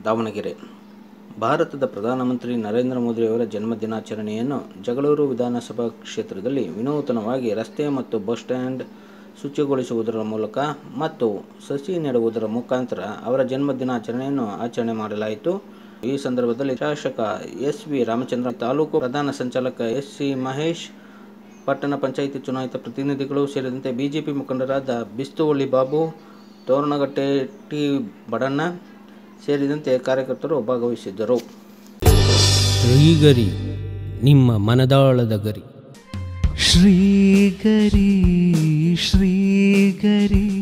ದಾವಣಗೆರೆ ಭಾರತದ ಪ್ರಧಾನಮಂತ್ರಿ ನರೇಂದ್ರ ಮೋದಿಯವರ ಜನ್ಮ ದಿನಾಚರಣೆಯನ್ನು ಜಗಳೂರು ವಿಧಾನಸಭಾ ಕ್ಷೇತ್ರದಲ್ಲಿ ವಿನೂತನವಾಗಿ ರಸ್ತೆ ಮತ್ತು ಬಸ್ ಸ್ಟ್ಯಾಂಡ್ ಶುಚಿಗೊಳಿಸುವುದರ ಮೂಲಕ ಮತ್ತು ಸಸಿ ನೆಡುವುದರ ಮುಖಾಂತರ ಅವರ ಜನ್ಮ ದಿನಾಚರಣೆಯನ್ನು ಆಚರಣೆ ಮಾಡಲಾಯಿತು ಈ ಸಂದರ್ಭದಲ್ಲಿ ಶಾಸಕ ಎಸ್ ವಿ ರಾಮಚಂದ್ರ ತಾಲೂಕು ಪ್ರಧಾನ ಸಂಚಾಲಕ ಎಸ್ ಸಿ ಮಹೇಶ್ ಪಟ್ಟಣ ಪಂಚಾಯಿತಿ ಚುನಾಯಿತ ಪ್ರತಿನಿಧಿಗಳು ಸೇರಿದಂತೆ ಬಿಜೆಪಿ ಮುಖಂಡರಾದ ಬಿಸ್ತುವಳ್ಳಿ ಬಾಬು ತೋರಣಗಟ್ಟೆ ಟಿ ಬಡಣ್ಣ ಸೇರಿದಂತೆ ಕಾರ್ಯಕರ್ತರು ಭಾಗವಹಿಸಿದ್ದರು ಶ್ರೀಗರಿ ನಿಮ್ಮ ಮನದಾಳದ ಗರಿ ಶ್ರೀಗರಿ ಶ್ರೀಗರಿ